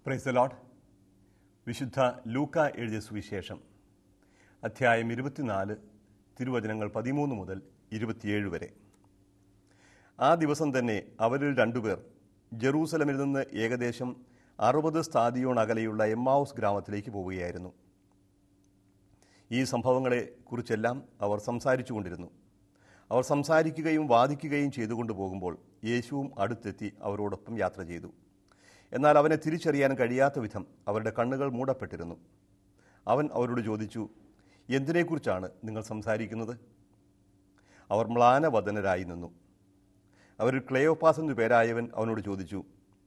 praise the load വിശുദ്ധ ലൂക്ക എഴുതിയ സുവിശേഷം അധ്യായം ഇരുപത്തിനാല് തിരുവചനങ്ങൾ പതിമൂന്ന് മുതൽ ഇരുപത്തിയേഴ് വരെ ആ ദിവസം തന്നെ അവരിൽ രണ്ടുപേർ ജെറൂസലമിൽ നിന്ന് ഏകദേശം അറുപത് സ്ഥാദിയോൺ അകലെയുള്ള എമ്മാവുസ് ഗ്രാമത്തിലേക്ക് പോവുകയായിരുന്നു ഈ സംഭവങ്ങളെ കുറിച്ചെല്ലാം അവർ സംസാരിച്ചു കൊണ്ടിരുന്നു അവർ സംസാരിക്കുകയും വാദിക്കുകയും ചെയ്തുകൊണ്ട് പോകുമ്പോൾ യേശുവും അടുത്തെത്തി അവരോടൊപ്പം യാത്ര ചെയ്തു എന്നാൽ അവനെ തിരിച്ചറിയാൻ കഴിയാത്ത വിധം അവരുടെ കണ്ണുകൾ മൂടപ്പെട്ടിരുന്നു അവൻ അവരോട് ചോദിച്ചു എന്തിനെക്കുറിച്ചാണ് നിങ്ങൾ സംസാരിക്കുന്നത് അവർ മ്ലാനവദനരായി നിന്നു അവരിൽ ക്ലെയോപ്പാസ് എന്നു പേരായവൻ അവനോട് ചോദിച്ചു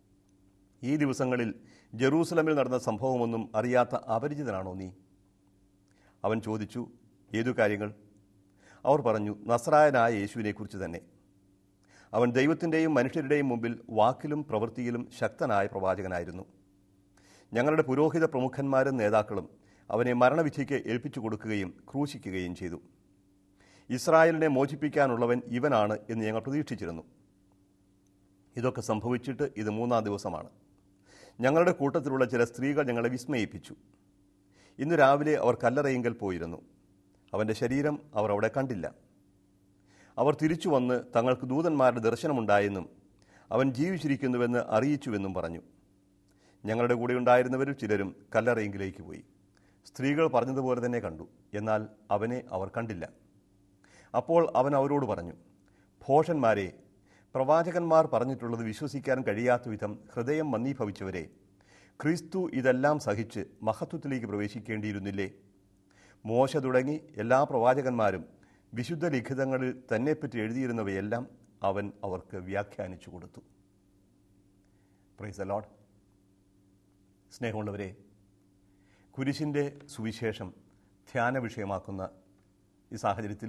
ഈ ദിവസങ്ങളിൽ ജെറൂസലമിൽ നടന്ന സംഭവമൊന്നും അറിയാത്ത അപരിചിതനാണോ നീ അവൻ ചോദിച്ചു ഏതു കാര്യങ്ങൾ അവർ പറഞ്ഞു നസ്രായനായ യേശുവിനെക്കുറിച്ച് തന്നെ അവൻ ദൈവത്തിൻ്റെയും മനുഷ്യരുടെയും മുമ്പിൽ വാക്കിലും പ്രവൃത്തിയിലും ശക്തനായ പ്രവാചകനായിരുന്നു ഞങ്ങളുടെ പുരോഹിത പ്രമുഖന്മാരും നേതാക്കളും അവനെ മരണവിധിക്ക് ഏൽപ്പിച്ചു കൊടുക്കുകയും ക്രൂശിക്കുകയും ചെയ്തു ഇസ്രായേലിനെ മോചിപ്പിക്കാനുള്ളവൻ ഇവനാണ് എന്ന് ഞങ്ങൾ പ്രതീക്ഷിച്ചിരുന്നു ഇതൊക്കെ സംഭവിച്ചിട്ട് ഇത് മൂന്നാം ദിവസമാണ് ഞങ്ങളുടെ കൂട്ടത്തിലുള്ള ചില സ്ത്രീകൾ ഞങ്ങളെ വിസ്മയിപ്പിച്ചു ഇന്ന് രാവിലെ അവർ കല്ലറയെങ്കിൽ പോയിരുന്നു അവൻ്റെ ശരീരം അവർ അവിടെ കണ്ടില്ല അവർ തിരിച്ചു വന്ന് തങ്ങൾക്ക് ദൂതന്മാരുടെ ദർശനമുണ്ടായെന്നും അവൻ ജീവിച്ചിരിക്കുന്നുവെന്ന് അറിയിച്ചുവെന്നും പറഞ്ഞു ഞങ്ങളുടെ കൂടെ ഉണ്ടായിരുന്നവരിൽ ചിലരും കല്ലറയെങ്കിലേക്ക് പോയി സ്ത്രീകൾ പറഞ്ഞതുപോലെ തന്നെ കണ്ടു എന്നാൽ അവനെ അവർ കണ്ടില്ല അപ്പോൾ അവൻ അവരോട് പറഞ്ഞു ഭോഷന്മാരെ പ്രവാചകന്മാർ പറഞ്ഞിട്ടുള്ളത് വിശ്വസിക്കാൻ കഴിയാത്ത വിധം ഹൃദയം മന്ദീഭവിച്ചവരെ ക്രിസ്തു ഇതെല്ലാം സഹിച്ച് മഹത്വത്തിലേക്ക് പ്രവേശിക്കേണ്ടിയിരുന്നില്ലേ മോശ തുടങ്ങി എല്ലാ പ്രവാചകന്മാരും വിശുദ്ധ ലിഖിതങ്ങളിൽ തന്നെപ്പറ്റി എഴുതിയിരുന്നവയെല്ലാം അവൻ അവർക്ക് വ്യാഖ്യാനിച്ചു കൊടുത്തു പ്രൈസ് ദ ലോഡ് സ്നേഹമുള്ളവരെ കുരിശിൻ്റെ സുവിശേഷം ധ്യാന വിഷയമാക്കുന്ന ഈ സാഹചര്യത്തിൽ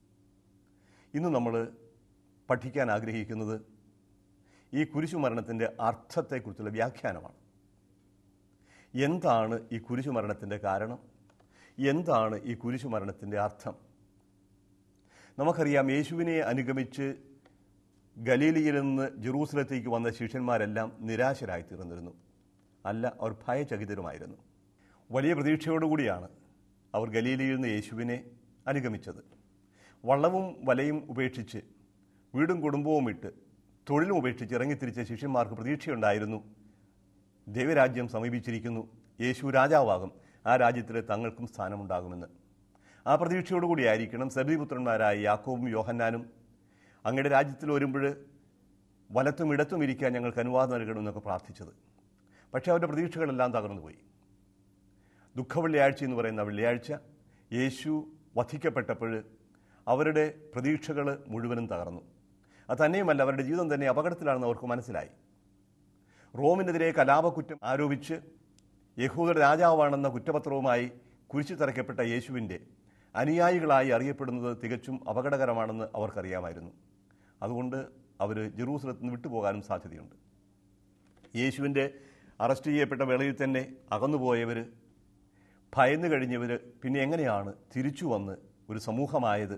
ഇന്ന് നമ്മൾ പഠിക്കാൻ ആഗ്രഹിക്കുന്നത് ഈ കുരിശുമരണത്തിൻ്റെ അർത്ഥത്തെക്കുറിച്ചുള്ള വ്യാഖ്യാനമാണ് എന്താണ് ഈ കുരിശുമരണത്തിൻ്റെ കാരണം എന്താണ് ഈ കുരിശുമരണത്തിൻ്റെ അർത്ഥം നമുക്കറിയാം യേശുവിനെ അനുഗമിച്ച് ഗലീലിയിൽ നിന്ന് ജെറൂസലത്തേക്ക് വന്ന ശിഷ്യന്മാരെല്ലാം നിരാശരായി തീർന്നിരുന്നു അല്ല അവർ ഭയചകിതരുമായിരുന്നു വലിയ പ്രതീക്ഷയോടുകൂടിയാണ് അവർ ഗലീലിയിൽ നിന്ന് യേശുവിനെ അനുഗമിച്ചത് വള്ളവും വലയും ഉപേക്ഷിച്ച് വീടും കുടുംബവും ഇട്ട് തൊഴിലും ഉപേക്ഷിച്ച് ഇറങ്ങിത്തിരിച്ച ശിഷ്യന്മാർക്ക് പ്രതീക്ഷയുണ്ടായിരുന്നു ദൈവരാജ്യം സമീപിച്ചിരിക്കുന്നു യേശു രാജാവാകും ആ രാജ്യത്തിൽ തങ്ങൾക്കും സ്ഥാനമുണ്ടാകുമെന്ന് ആ പ്രതീക്ഷയോടുകൂടിയായിരിക്കണം സബിപുത്രന്മാരായ യാക്കോബും യോഹന്നാനും അങ്ങയുടെ രാജ്യത്തിൽ വരുമ്പോൾ വലത്തും ഇടത്തും ഇരിക്കാൻ ഞങ്ങൾക്ക് അനുവാദം നൽകണമെന്നൊക്കെ പ്രാർത്ഥിച്ചത് പക്ഷേ അവരുടെ പ്രതീക്ഷകളെല്ലാം തകർന്നുപോയി ദുഃഖവെള്ളിയാഴ്ച എന്ന് പറയുന്ന വെള്ളിയാഴ്ച യേശു വധിക്കപ്പെട്ടപ്പോൾ അവരുടെ പ്രതീക്ഷകൾ മുഴുവനും തകർന്നു അത് തന്നെയുമല്ല അവരുടെ ജീവിതം തന്നെ അപകടത്തിലാണെന്ന് അവർക്ക് മനസ്സിലായി റോമിനെതിരെ കലാപക്കുറ്റം ആരോപിച്ച് യഹൂദയുടെ രാജാവാണെന്ന കുറ്റപത്രവുമായി കുരിശു തറയ്ക്കപ്പെട്ട യേശുവിൻ്റെ അനുയായികളായി അറിയപ്പെടുന്നത് തികച്ചും അപകടകരമാണെന്ന് അവർക്കറിയാമായിരുന്നു അതുകൊണ്ട് അവർ ജെറൂസലത്ത് നിന്ന് വിട്ടുപോകാനും സാധ്യതയുണ്ട് യേശുവിൻ്റെ അറസ്റ്റ് ചെയ്യപ്പെട്ട വേളയിൽ തന്നെ അകന്നുപോയവർ ഭയന്നു കഴിഞ്ഞവർ പിന്നെ എങ്ങനെയാണ് തിരിച്ചു വന്ന് ഒരു സമൂഹമായത്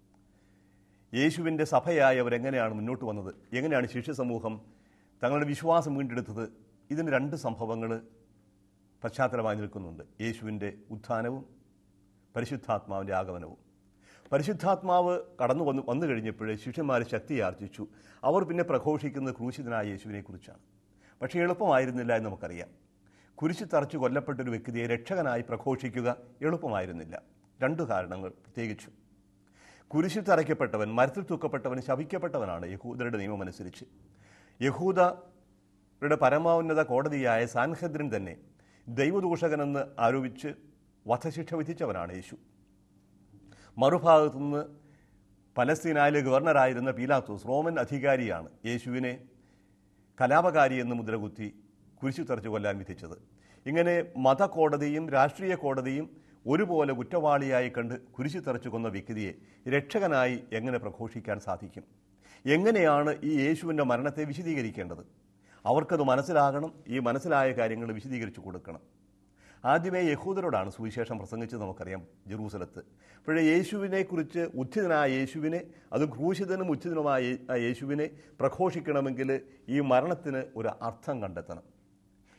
യേശുവിൻ്റെ സഭയായി അവരെങ്ങനെയാണ് മുന്നോട്ട് വന്നത് എങ്ങനെയാണ് ശിഷ്യ സമൂഹം തങ്ങളുടെ വിശ്വാസം വീണ്ടെടുത്തത് ഇതിന് രണ്ട് സംഭവങ്ങൾ പശ്ചാത്തലമായി നിൽക്കുന്നുണ്ട് യേശുവിൻ്റെ ഉത്ഥാനവും പരിശുദ്ധാത്മാവിൻ്റെ ആഗമനവും പരിശുദ്ധാത്മാവ് കടന്നു വന്നു വന്നു കഴിഞ്ഞപ്പോഴേ ശിഷ്യന്മാർ ശക്തി ആർജിച്ചു അവർ പിന്നെ പ്രഘോഷിക്കുന്നത് ക്രൂശിതനായ യേശുവിനെ കുറിച്ചാണ് പക്ഷേ എളുപ്പമായിരുന്നില്ല എന്ന് നമുക്കറിയാം കുരിശു തറച്ചു കൊല്ലപ്പെട്ടൊരു വ്യക്തിയെ രക്ഷകനായി പ്രഘോഷിക്കുക എളുപ്പമായിരുന്നില്ല രണ്ടു കാരണങ്ങൾ പ്രത്യേകിച്ചു കുരിശിൽ തറയ്ക്കപ്പെട്ടവൻ മരത്തിൽ തൂക്കപ്പെട്ടവൻ ശപിക്കപ്പെട്ടവനാണ് യഹൂദരുടെ നിയമമനുസരിച്ച് യഹൂദരുടെ പരമോന്നത കോടതിയായ സാൻഹദ്രൻ തന്നെ ദൈവദൂഷകനെന്ന് ആരോപിച്ച് വധശിക്ഷ വിധിച്ചവനാണ് യേശു മറുഭാഗത്തു നിന്ന് പലസ്തീനായിലെ ഗവർണറായിരുന്ന പീലാത്തോസ് റോമൻ അധികാരിയാണ് യേശുവിനെ കലാപകാരി എന്ന് മുദ്രകുത്തി കുരിശു തറച്ചു കൊല്ലാൻ വിധിച്ചത് ഇങ്ങനെ മതകോടതിയും രാഷ്ട്രീയ കോടതിയും ഒരുപോലെ കുറ്റവാളിയായി കണ്ട് കുരിശു തറച്ചു കൊന്ന വ്യക്തിയെ രക്ഷകനായി എങ്ങനെ പ്രഘോഷിക്കാൻ സാധിക്കും എങ്ങനെയാണ് ഈ യേശുവിൻ്റെ മരണത്തെ വിശദീകരിക്കേണ്ടത് അവർക്കത് മനസ്സിലാകണം ഈ മനസ്സിലായ കാര്യങ്ങൾ വിശദീകരിച്ചു കൊടുക്കണം ആദ്യമേ യഹൂദരോടാണ് സുവിശേഷം പ്രസംഗിച്ചത് നമുക്കറിയാം ജെറൂസലത്ത് അപ്പോഴേ യേശുവിനെക്കുറിച്ച് ഉദ്ധിതനായ യേശുവിനെ അതും ക്രൂശിതനും ഉദ്ധിതനുമായ യേ- ആ യേശുവിനെ പ്രഘോഷിക്കണമെങ്കിൽ ഈ മരണത്തിന് ഒരു അർത്ഥം കണ്ടെത്തണം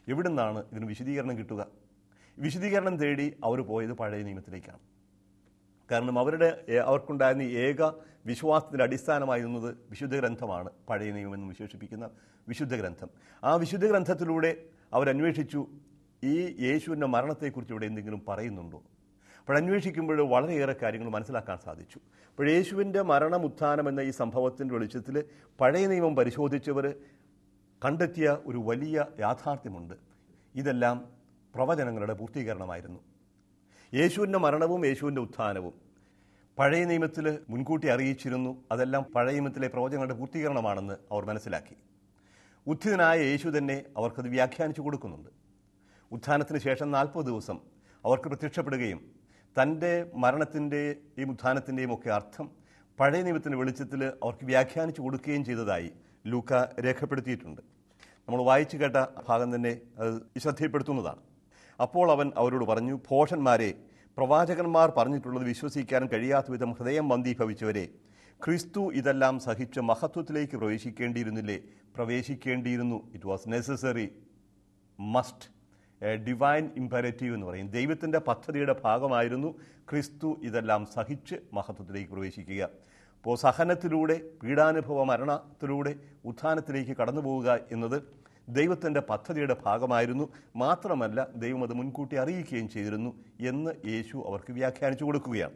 എവിടുന്നാണ് ഇതിന് വിശദീകരണം കിട്ടുക വിശദീകരണം തേടി അവർ പോയത് പഴയ നിയമത്തിലേക്കാണ് കാരണം അവരുടെ ഏ- അവർക്കുണ്ടായിരുന്ന ഈ ഏക വിശ്വാസത്തിൻ്റെ അടിസ്ഥാനമായിരുന്നത് വിശുദ്ധ ഗ്രന്ഥമാണ് പഴയ നിയമം എന്ന് വിശേഷിപ്പിക്കുന്ന വിശുദ്ധ ഗ്രന്ഥം ആ വിശുദ്ധ ഗ്രന്ഥത്തിലൂടെ അവരന്വേഷിച്ചു ഈ യേശുവിൻ്റെ മരണത്തെക്കുറിച്ച് ഇവിടെ എന്തെങ്കിലും പറയുന്നുണ്ടോ അപ്പോൾ അന്വേഷിക്കുമ്പോൾ വളരെയേറെ കാര്യങ്ങൾ മനസ്സിലാക്കാൻ സാധിച്ചു അപ്പോൾ യേശുവിൻ്റെ മരണം ഉത്ഥാനം എന്ന ഈ സംഭവത്തിൻ്റെ വെളിച്ചത്തിൽ പഴയ നിയമം പരിശോധിച്ചവർ കണ്ടെത്തിയ ഒരു വലിയ യാഥാർത്ഥ്യമുണ്ട് ഇതെല്ലാം പ്രവചനങ്ങളുടെ പൂർത്തീകരണമായിരുന്നു യേശുവിൻ്റെ മരണവും യേശുവിൻ്റെ ഉത്ഥാനവും പഴയ നിയമത്തിൽ മുൻകൂട്ടി അറിയിച്ചിരുന്നു അതെല്ലാം പഴയ നിയമത്തിലെ പ്രവചനങ്ങളുടെ പൂർത്തീകരണമാണെന്ന് അവർ മനസ്സിലാക്കി ഉത്ഥിതനായ യേശു തന്നെ അവർക്കത് വ്യാഖ്യാനിച്ചു കൊടുക്കുന്നുണ്ട് ഉത്ഥാനത്തിന് ശേഷം നാൽപ്പത് ദിവസം അവർക്ക് പ്രത്യക്ഷപ്പെടുകയും തൻ്റെ മരണത്തിൻ്റെയും ഉത്ഥാനത്തിൻ്റെയും ഒക്കെ അർത്ഥം പഴയ നിയമത്തിൻ്റെ വെളിച്ചത്തിൽ അവർക്ക് വ്യാഖ്യാനിച്ചു കൊടുക്കുകയും ചെയ്തതായി ലൂക്ക രേഖപ്പെടുത്തിയിട്ടുണ്ട് നമ്മൾ വായിച്ചു കേട്ട ഭാഗം തന്നെ അത് ശ്രദ്ധയിൽപ്പെടുത്തുന്നതാണ് അപ്പോൾ അവൻ അവരോട് പറഞ്ഞു ഭോഷന്മാരെ പ്രവാചകന്മാർ പറഞ്ഞിട്ടുള്ളത് വിശ്വസിക്കാൻ കഴിയാത്ത വിധം ഹൃദയം മന്ദീഭവിച്ചവരെ ക്രിസ്തു ഇതെല്ലാം സഹിച്ച് മഹത്വത്തിലേക്ക് പ്രവേശിക്കേണ്ടിയിരുന്നില്ലേ പ്രവേശിക്കേണ്ടിയിരുന്നു it was necessary must divine imperative എന്ന് പറയും ദൈവത്തിൻ്റെ പദ്ധതിയുടെ ഭാഗമായിരുന്നു ക്രിസ്തു ഇതെല്ലാം സഹിച്ച് മഹത്വത്തിലേക്ക് പ്രവേശിക്കുക അപ്പോൾ സഹനത്തിലൂടെ പീഡാനുഭവ മരണത്തിലൂടെ ഉത്ഥാനത്തിലേക്ക് കടന്നു പോവുക എന്നത് ദൈവത്തിൻ്റെ പദ്ധതിയുടെ ഭാഗമായിരുന്നു മാത്രമല്ല ദൈവം അത് മുൻകൂട്ടി അറിയിക്കുകയും ചെയ്തിരുന്നു എന്ന് യേശു അവർക്ക് വ്യാഖ്യാനിച്ചു കൊടുക്കുകയാണ്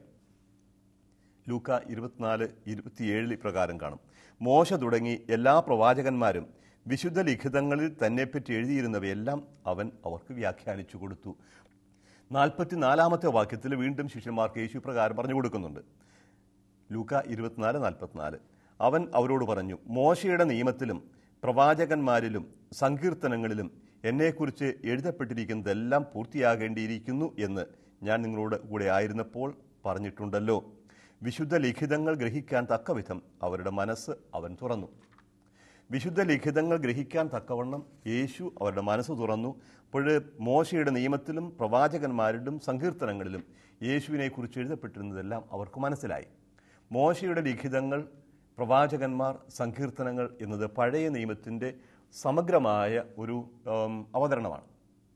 ലൂക്ക ഇരുപത്തിനാല് ഇരുപത്തിയേഴിൽ ഇപ്രകാരം കാണും മോശ തുടങ്ങി എല്ലാ പ്രവാചകന്മാരും വിശുദ്ധ ലിഖിതങ്ങളിൽ തന്നെപ്പറ്റി എഴുതിയിരുന്നവയെല്ലാം അവൻ അവർക്ക് വ്യാഖ്യാനിച്ചു കൊടുത്തു നാൽപ്പത്തിനാലാമത്തെ വാക്യത്തിൽ വീണ്ടും ശിഷ്യന്മാർക്ക് യേശു പ്രകാരം പറഞ്ഞു കൊടുക്കുന്നുണ്ട് ലൂക്ക ഇരുപത്തിനാല് നാൽപ്പത്തിനാല് അവൻ അവരോട് പറഞ്ഞു മോശയുടെ നിയമത്തിലും പ്രവാചകന്മാരിലും സങ്കീർത്തനങ്ങളിലും എന്നെക്കുറിച്ച് എഴുതപ്പെട്ടിരിക്കുന്നതെല്ലാം പൂർത്തിയാകേണ്ടിയിരിക്കുന്നു എന്ന് ഞാൻ നിങ്ങളോട് കൂടെ ആയിരുന്നപ്പോൾ പറഞ്ഞിട്ടുണ്ടല്ലോ വിശുദ്ധ ലിഖിതങ്ങൾ ഗ്രഹിക്കാൻ തക്കവിധം അവരുടെ മനസ്സ് അവൻ തുറന്നു വിശുദ്ധ ലിഖിതങ്ങൾ ഗ്രഹിക്കാൻ തക്കവണ്ണം യേശു അവരുടെ മനസ്സ് തുറന്നു അപ്പോൾ മോശയുടെ നിയമത്തിലും പ്രവാചകന്മാരിലും സങ്കീർത്തനങ്ങളിലും യേശുവിനെക്കുറിച്ച് എഴുതപ്പെട്ടിരുന്നതെല്ലാം അവർക്ക് മനസ്സിലായി മോശയുടെ ലിഖിതങ്ങൾ പ്രവാചകന്മാർ സങ്കീർത്തനങ്ങൾ എന്നത് പഴയ നിയമത്തിൻ്റെ സമഗ്രമായ ഒരു ഉം, അവതരണമാണ്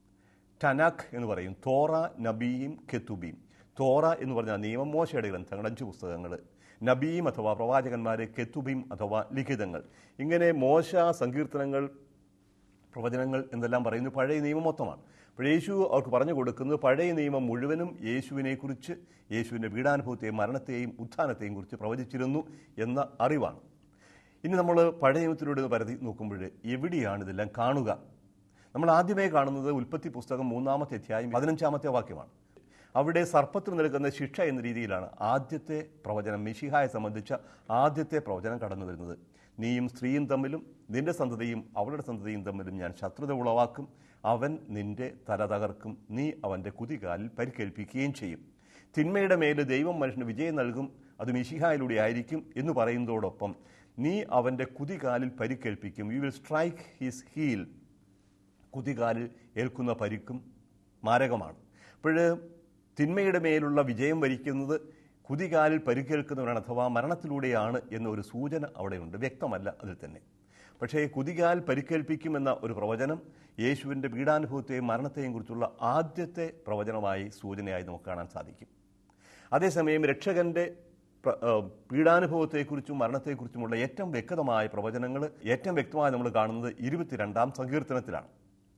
ടനാഖ് എന്ന് പറയും തോറ നബീയും കെത്തുബീം തോറ എന്ന് പറഞ്ഞാൽ നിയമം മോശയുടെ ഗ്രന്ഥങ്ങൾ അഞ്ച് പുസ്തകങ്ങൾ നബീം അഥവാ പ്രവാചകന്മാർ കെത്തുബീം അഥവാ ലിഖിതങ്ങൾ ഇങ്ങനെ മോശ സങ്കീർത്തനങ്ങൾ പ്രവചനങ്ങൾ എന്നെല്ലാം പറയുന്നത് പഴയ നിയമം മൊത്തമാണ് അപ്പോൾ യേശു അവർക്ക് പറഞ്ഞു കൊടുക്കുന്നത് പഴയ നിയമം മുഴുവനും യേശുവിനെക്കുറിച്ച് യേശുവിൻ്റെ പീഡാനുഭവത്തെയും മരണത്തെയും ഉത്ഥാനത്തെയും കുറിച്ച് പ്രവചിച്ചിരുന്നു എന്ന അറിവാണ് ഇനി നമ്മൾ പഴയ നിയമത്തിലൂടെ ഒന്ന് പരതി നോക്കുമ്പോൾ എവിടെയാണ് ഇതെല്ലാം കാണുക നമ്മൾ ആദ്യമേ കാണുന്നത് ഉൽപ്പത്തി പുസ്തകം മൂന്നാമത്തെ അധ്യായം പതിനഞ്ചാമത്തെ വാക്യമാണ് അവിടെ സർപ്പത്തിന് നൽകുന്ന ശിക്ഷ എന്ന രീതിയിലാണ് ആദ്യത്തെ പ്രവചനം മിഷിഹായെ സംബന്ധിച്ച ആദ്യത്തെ പ്രവചനം കടന്നു വരുന്നത് നീയും സ്ത്രീയും തമ്മിലും നിന്റെ സന്തതിയും അവളുടെ സന്തതിയും തമ്മിലും ഞാൻ ശത്രുത ഉളവാക്കും അവൻ നിന്റെ തല തകർക്കും നീ അവൻ്റെ കുതികാലിൽ പരിക്കേൽപ്പിക്കുകയും ചെയ്യും തിന്മയുടെ മേൽ ദൈവം മനുഷ്യന് വിജയം നൽകും അത് മിഷിഹായിലൂടെ ആയിരിക്കും എന്ന് പറയുന്നതോടൊപ്പം നീ അവൻ്റെ കുതികാലിൽ പരിക്കേൽപ്പിക്കും you will strike his heel കുതികാലിൽ ഏൽക്കുന്ന പരിക്കും മാരകമാണ് അപ്പോൾ തിന്മയുടെ മേലുള്ള വിജയം വരിക്കുന്നത് കുതികാലിൽ പരിക്കേൽക്കുന്നവരാണ് അഥവാ മരണത്തിലൂടെയാണ് എന്നൊരു സൂചന അവിടെയുണ്ട് വ്യക്തമല്ല അതിൽ തന്നെ പക്ഷേ കുതികാൽ പരിക്കേൽപ്പിക്കുമെന്ന ഒരു പ്രവചനം യേശുവിൻ്റെ പീഡാനുഭവത്തെയും മരണത്തെയും കുറിച്ചുള്ള ആദ്യത്തെ പ്രവചനമായി സൂചനയായി നമുക്ക് കാണാൻ സാധിക്കും അതേസമയം രക്ഷകന്റെ പ്ര- ആ, പീഡാനുഭവത്തെക്കുറിച്ചും മരണത്തെക്കുറിച്ചുമുള്ള ഏറ്റവും വ്യക്തമായ പ്രവചനങ്ങൾ ഏറ്റവും വ്യക്തമായി നമ്മൾ കാണുന്നത് ഇരുപത്തിരണ്ടാം സങ്കീർത്തനത്തിലാണ്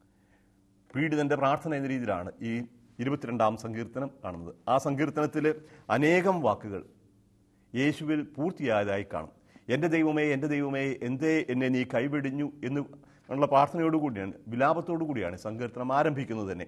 പീഡിതന്റെ പ്രാർത്ഥന എന്ന രീതിയിലാണ് ഈ ഇരുപത്തിരണ്ടാം സങ്കീർത്തനം കാണുന്നത് ആ സങ്കീർത്തനത്തിൽ അനേകം വാക്കുകൾ യേശുവിൽ പൂർത്തിയായതായി കാണും എൻ്റെ ദൈവമേ എൻ്റെ ദൈവമേ എന്തേ എന്നെ നീ കൈവെടിഞ്ഞു എന്ന് ഉള്ള പ്രാർത്ഥനയോടുകൂടിയാണ് വിലാപത്തോടു കൂടിയാണ് സങ്കീർത്തനം ആരംഭിക്കുന്നത് തന്നെ